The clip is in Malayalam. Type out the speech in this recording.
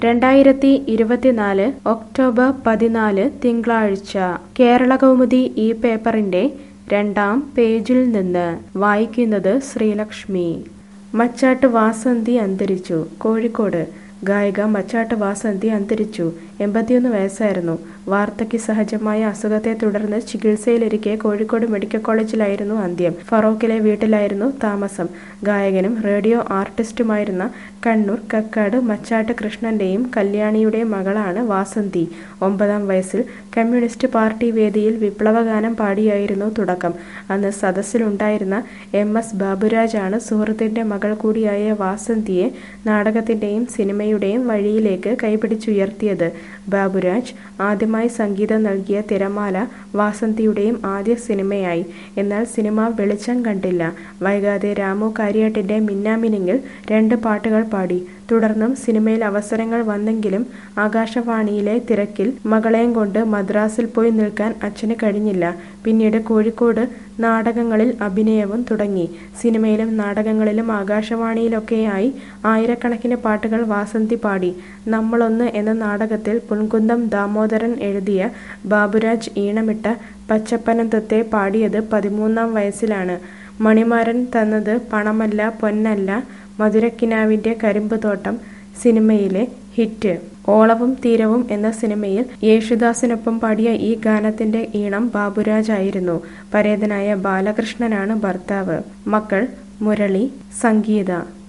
രണ്ടായിരത്തി ഇരുപത്തിനാല് ഒക്ടോബർ പതിനാല് തിങ്കളാഴ്ച കേരളകൗമുദി ഈ പേപ്പറിന്റെ രണ്ടാം പേജിൽ നിന്ന് വായിക്കുന്നത് ശ്രീലക്ഷ്മി മച്ചാട്ട് വാസന്തി അന്തരിച്ചു കോഴിക്കോട് ഗായിക മച്ചാട്ട് വാസന്തി അന്തരിച്ചു എൺപത്തിയൊന്ന് വയസ്സായിരുന്നു വാർദ്ധക്യ സഹജമായ അസുഖത്തെ തുടർന്ന് ചികിത്സയിലിരിക്കെ കോഴിക്കോട് മെഡിക്കൽ കോളേജിലായിരുന്നു അന്ത്യം ഫറോക്കിലെ വീട്ടിലായിരുന്നു താമസം ഗായകനും റേഡിയോ ആർട്ടിസ്റ്റുമായിരുന്ന കണ്ണൂർ കക്കാട് മച്ചാട്ട് കൃഷ്ണന്റെയും കല്യാണിയുടെയും മകളാണ് വാസന്തി ഒമ്പതാം വയസ്സിൽ കമ്മ്യൂണിസ്റ്റ് പാർട്ടി വേദിയിൽ വിപ്ലവഗാനം പാടിയായിരുന്നു തുടക്കം അന്ന് സദസ്സിലുണ്ടായിരുന്ന എം എസ് ബാബുരാജാണ് സുഹൃത്തിന്റെ മകൾ കൂടിയായ വാസന്തിയെ നാടകത്തിന്റെയും സിനിമയുടെയും വഴിയിലേക്ക് കൈപിടിച്ചുയർത്തിയത് ബാബുരാജ് ആദ്യമായി സംഗീതം നൽകിയ തിരമാല വാസന്തിയുടെയും ആദ്യ സിനിമയായി എന്നാൽ സിനിമ വെളിച്ചം കണ്ടില്ല വൈകാതെ രാമു കാര്യാട്ടിന്റെ മിന്നാമിനിങ്ങിൽ രണ്ട് പാട്ടുകൾ പാടി തുടർന്നും സിനിമയിൽ അവസരങ്ങൾ വന്നെങ്കിലും ആകാശവാണിയിലെ തിരക്കിൽ മകളെയും കൊണ്ട് മദ്രാസിൽ പോയി നിൽക്കാൻ അച്ഛന് കഴിഞ്ഞില്ല പിന്നീട് കോഴിക്കോട് നാടകങ്ങളിൽ അഭിനയവും തുടങ്ങി സിനിമയിലും നാടകങ്ങളിലും ആകാശവാണിയിലൊക്കെയായി ആയിരക്കണക്കിന് പാട്ടുകൾ വാസന്തി പാടി നമ്മളൊന്ന് എന്ന നാടകത്തിൽ പുൻകുന്നം ദാമോദരൻ എഴുതിയ ബാബുരാജ് ഈണമിട്ട പച്ചപ്പനന്തത്തെ പാടിയത് പതിമൂന്നാം വയസ്സിലാണ് മണിമാരൻ തന്നത് പണമല്ല പൊന്നല്ല മധുരക്കിനാവിന്റെ കരിമ്പ് തോട്ടം സിനിമയിലെ ഹിറ്റ് ഓളവും തീരവും എന്ന സിനിമയിൽ യേശുദാസിനൊപ്പം പാടിയ ഈ ഗാനത്തിന്റെ ഈണം ബാബുരാജ് ആയിരുന്നു പരേതനായ ബാലകൃഷ്ണനാണ് ഭർത്താവ് മക്കൾ മുരളി സംഗീത